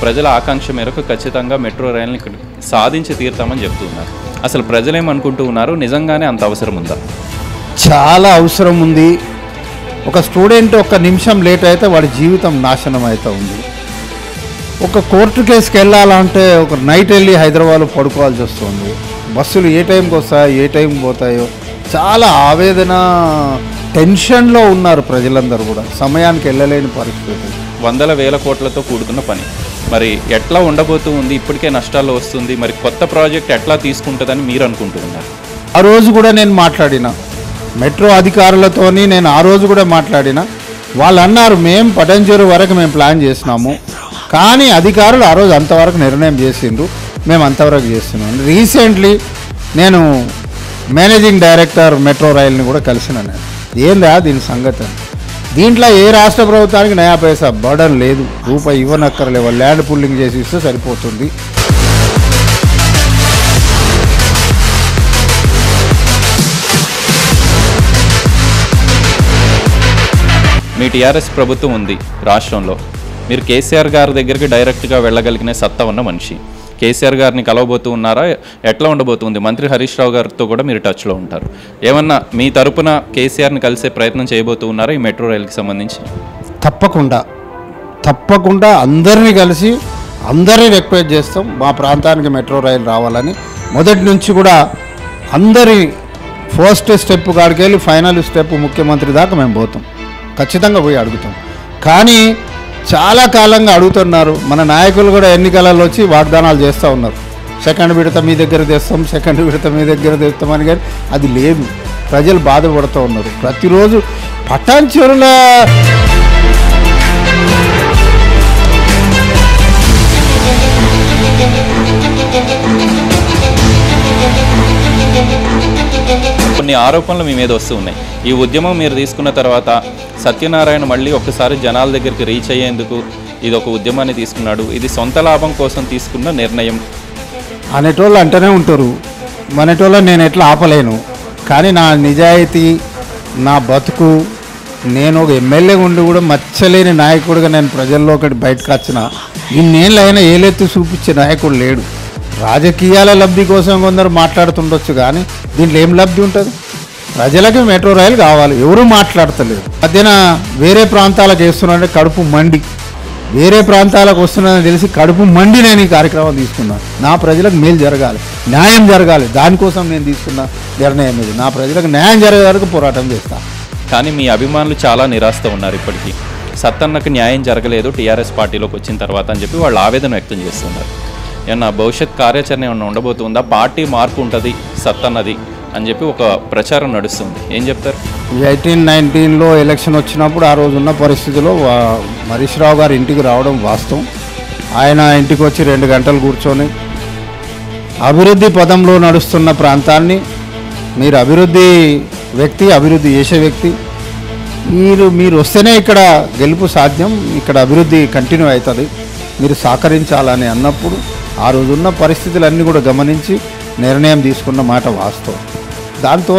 ప్రజల ఆకాంక్ష మేరకు ఖచ్చితంగా మెట్రో రైల్ని ఇక్కడ సాధించి తీరుతామని చెప్తున్నారు అసలు ప్రజలేమనుకుంటూ ఉన్నారు నిజంగానే అంత అవసరం ఉందా చాలా అవసరం ఉంది ఒక స్టూడెంట్ ఒక నిమిషం లేట్ అయితే వాడి జీవితం నాశనం అవుతూ ఉంది ఒక కోర్టు కేసుకి వెళ్ళాలంటే ఒక నైట్ వెళ్ళి హైదరాబాద్లో పడుకోవాల్సి వస్తుంది బస్సులు ఏ టైంకి వస్తాయో ఏ టైంకి పోతాయో చాలా ఆవేదన టెన్షన్లో ఉన్నారు ప్రజలందరూ కూడా సమయానికి వెళ్ళలేని పరిస్థితి వందల వేల కోట్లతో కూడుకున్న పని మరి ఎట్లా ఉండబోతూ ఉంది ఇప్పటికే నష్టాల్లో వస్తుంది మరి కొత్త ప్రాజెక్ట్ ఎట్లా తీసుకుంటుందని మీరు అనుకుంటూ ఉన్నారు ఆ రోజు కూడా నేను మాట్లాడిన మెట్రో అధికారులతోని నేను ఆ రోజు కూడా మాట్లాడిన వాళ్ళు అన్నారు మేము పటంచెరు వరకు మేము ప్లాన్ చేసినాము కానీ అధికారులు ఆ రోజు అంతవరకు నిర్ణయం చేసిండ్రు మేము అంతవరకు చేస్తున్నాం రీసెంట్లీ నేను మేనేజింగ్ డైరెక్టర్ మెట్రో రైల్ని కూడా కలిసిన నేను ఏందా దీని సంగతి అని. దీంట్లో ఏ రాష్ట్ర ప్రభుత్వానికి నయా పైసా బర్డన్ లేదు రూపాయి ఇవ్వనక్కర్లేవు ల్యాండ్ పుల్లింగ్ చేసి ఇస్తే సరిపోతుంది మీ టీఆర్ఎస్ ప్రభుత్వం ఉంది రాష్ట్రంలో మీరు కేసీఆర్ గారి దగ్గరికి డైరెక్ట్గా వెళ్ళగలిగిన సత్తా ఉన్న మనిషి కేసీఆర్ గారిని కలవబోతూ ఉన్నారా ఎట్లా ఉండబోతుంది మంత్రి హరీష్ రావు గారితో కూడా మీరు టచ్లో ఉంటారు ఏమన్నా మీ తరపున కేసీఆర్ని కలిసే ప్రయత్నం చేయబోతూ ఉన్నారా ఈ మెట్రో రైలుకి సంబంధించి తప్పకుండా తప్పకుండా అందరినీ కలిసి అందరినీ రిక్వెస్ట్ చేస్తాం మా ప్రాంతానికి మెట్రో రైలు రావాలని మొదటి నుంచి కూడా అందరి ఫస్ట్ స్టెప్ కాడికి వెళ్ళి ఫైనల్ స్టెప్ ముఖ్యమంత్రి దాకా మేము పోతాం ఖచ్చితంగా పోయి అడుగుతాం కానీ చాలా కాలంగా అడుగుతున్నారు మన నాయకులు కూడా ఎన్నికలలో వచ్చి వాగ్దానాలు చేస్తూ ఉన్నారు సెకండ్ విడత మీ దగ్గర తెస్తాం సెకండ్ విడత మీ దగ్గర తెస్తామని కానీ అది లేదు ప్రజలు బాధపడుతూ ఉన్నారు ప్రతిరోజు పటాన్ చెరువుల కొన్ని ఆరోపణలు మీ మీద వస్తూ ఉన్నాయి ఈ ఉద్యమం మీరు తీసుకున్న తర్వాత సత్యనారాయణ మళ్ళీ ఒక్కసారి జనాల దగ్గరికి రీచ్ అయ్యేందుకు ఇది ఒక ఉద్యమాన్ని తీసుకున్నాడు ఇది సొంత లాభం కోసం తీసుకున్న నిర్ణయం అనేటోళ్ళు అంటూనే ఉంటారు మనటోళ్ళని నేను ఎట్లా ఆపలేను కానీ నా నిజాయితీ నా బతుకు నేను ఒక ఎమ్మెల్యే ఉండి కూడా మచ్చలేని నాయకుడిగా నేను ప్రజల్లో ఒకటి బయటకు వచ్చిన ఇన్నేళ్ళైనా ఏలెత్తి చూపించే నాయకుడు లేడు రాజకీయాల లబ్ధి కోసం కొందరు మాట్లాడుతుండొచ్చు కానీ దీంట్లో ఏం లబ్ధి ఉంటుంది ప్రజలకి మెట్రో రైలు కావాలి ఎవరు మాట్లాడతలేరు మధ్యన వేరే ప్రాంతాలకు వేస్తున్నారంటే కడుపు మండి వేరే ప్రాంతాలకు వస్తున్నానని తెలిసి కడుపు మండి నేను ఈ కార్యక్రమం తీసుకున్నాను నా ప్రజలకు మేలు జరగాలి న్యాయం జరగాలి దానికోసం నేను తీసుకున్న నిర్ణయం ఇది నా ప్రజలకు న్యాయం జరిగే వరకు పోరాటం చేస్తాను కానీ మీ అభిమానులు చాలా నిరాశతో ఉన్నారు ఇప్పటికీ సత్తన్నకు న్యాయం జరగలేదు టీఆర్ఎస్ పార్టీలోకి వచ్చిన తర్వాత అని చెప్పి వాళ్ళు ఆవేదన వ్యక్తం చేస్తున్నారు ఏమన్నా భవిష్యత్ కార్యాచరణ ఏమన్నా ఉండబోతుందా పార్టీ మార్పు ఉంటుంది సత్తన్నది అని చెప్పి ఒక ప్రచారం నడుస్తుంది ఏం చెప్తారు ఎయిటీన్ నైన్టీన్లో ఎలక్షన్ వచ్చినప్పుడు ఆ రోజు ఉన్న పరిస్థితిలో వా- హరీష్ రావు గారి ఇంటికి రావడం వాస్తవం ఆయన ఇంటికి వచ్చి రెండు గంటలు కూర్చొని అభివృద్ధి పదంలో నడుస్తున్న ప్రాంతాన్ని మీరు అభివృద్ధి వ్యక్తి అభివృద్ధి చేసే వ్యక్తి మీరు మీరు వస్తేనే ఇక్కడ గెలుపు సాధ్యం ఇక్కడ అభివృద్ధి కంటిన్యూ అవుతుంది మీరు సహకరించాలని అన్నప్పుడు ఆ రోజున్న పరిస్థితులన్నీ కూడా గమనించి నిర్ణయం తీసుకున్న మాట వాస్తవం దాంతో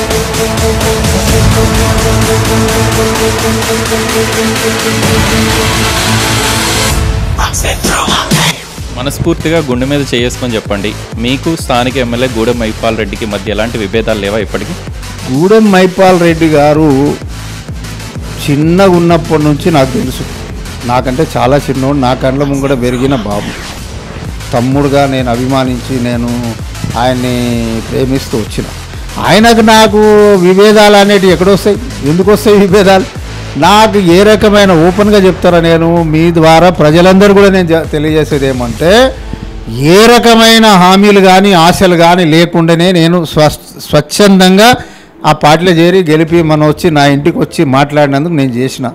మనస్ఫూర్తిగా గుండె మీద చేసుకొని చెప్పండి మీకు స్థానిక ఎమ్మెల్యే గూడెం మైపాల్ రెడ్డికి మధ్య ఎలాంటి విభేదాలు లేవా ఇప్పటికీ గూడెం మైపాల్ రెడ్డి గారు చిన్నగా ఉన్నప్పటి నుంచి నాకు తెలుసు నాకంటే చాలా చిన్నోడు నా కండ్ల ముంగడ పెరిగిన బాబు తమ్ముడుగా నేను అభిమానించి నేను ఆయన్ని ప్రేమిస్తూ వచ్చిన ఆయనకు నాకు విభేదాలు అనేటివి ఎక్కడొస్తాయి ఎందుకు వస్తాయి విభేదాలు నాకు ఏ రకమైన ఓపెన్గా చెప్తారా నేను మీ ద్వారా ప్రజలందరూ కూడా నేను జ- తెలియజేసేది ఏమంటే ఏ రకమైన హామీలు కానీ ఆశలు కానీ లేకుండానే నేను స్వ స్వచ్ఛందంగా ఆ పార్టీలో చేరి గెలిపి మనం వచ్చి నా ఇంటికి వచ్చి మాట్లాడినందుకు నేను చేసిన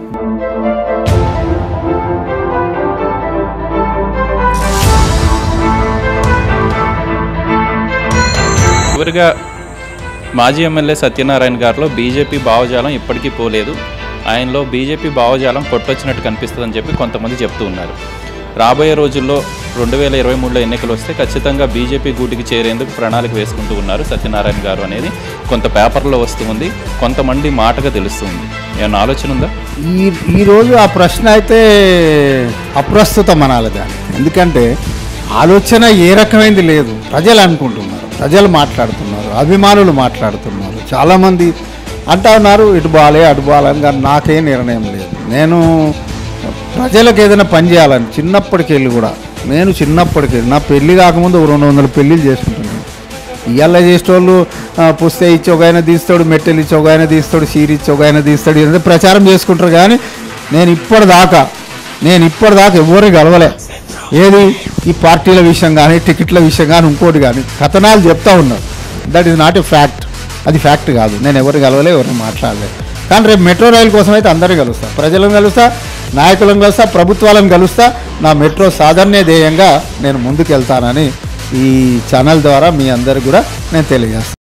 చివరిగా మాజీ ఎమ్మెల్యే సత్యనారాయణ గారిలో బీజేపీ భావజాలం ఇప్పటికీ పోలేదు ఆయనలో బీజేపీ భావజాలం కొట్టొచ్చినట్టు కనిపిస్తుందని చెప్పి కొంతమంది చెప్తూ ఉన్నారు రాబోయే రోజుల్లో రెండు వేల ఇరవై మూడులో ఎన్నికలు వస్తే ఖచ్చితంగా బీజేపీ గూటికి చేరేందుకు ప్రణాళిక వేసుకుంటూ ఉన్నారు సత్యనారాయణ గారు అనేది కొంత పేపర్లో వస్తుంది కొంతమంది మాటగా తెలుస్తుంది ఏమన్నా ఆలోచన ఉందా ఈ ఈరోజు ఆ ప్రశ్న అయితే అప్రస్తుతం అనాలి దాన్ని ఎందుకంటే ఆలోచన ఏ రకమైంది లేదు ప్రజలు అనుకుంటున్నారు ప్రజలు మాట్లాడుతున్నారు అభిమానులు మాట్లాడుతున్నారు చాలామంది అంటా ఉన్నారు ఇటు బాలే అటు బాలని కానీ నాకే నిర్ణయం లేదు నేను ప్రజలకు ఏదైనా పని చేయాలని చిన్నప్పటికి వెళ్ళి కూడా నేను చిన్నప్పటికి వెళ్ళి నా పెళ్ళి కాకముందు ఒక రెండు వందల పెళ్ళిళ్ళు చేసుకుంటున్నాను ఇవాళ చేసేటోళ్ళు ఆ, పుస్తే ఇచ్చి ఒక ఆయన తీస్తాడు మెట్టెలు ఇచ్చి ఒక ఆయన తీస్తాడు సీరి ఇచ్చి ఒక ఆయన తీస్తాడు ఇదంతా ప్రచారం చేసుకుంటారు కానీ నేను ఇప్పటిదాకా నేను ఇప్పటిదాకా ఎవరు కలవలే ఏది ఈ పార్టీల విషయం కానీ టికెట్ల విషయం కానీ ఇంకోటి కానీ కథనాలు చెప్తా ఉన్నారు that is not a fact అది ఫ్యాక్ట్ కాదు నేను ఎవరు కలవలే ఎవరు మాట్లాడలేదు కానీ రేపు మెట్రో రైలు కోసం అయితే అందరూ కలుస్తా ప్రజలను కలుస్తా నాయకులను కలుస్తా ప్రభుత్వాలను కలుస్తా నా మెట్రో సాధారణ ధ్యేయంగా నేను ముందుకు వెళ్తానని ఈ ఛానల్ ద్వారా మీ అందరికి కూడా నేను తెలియజేస్తాను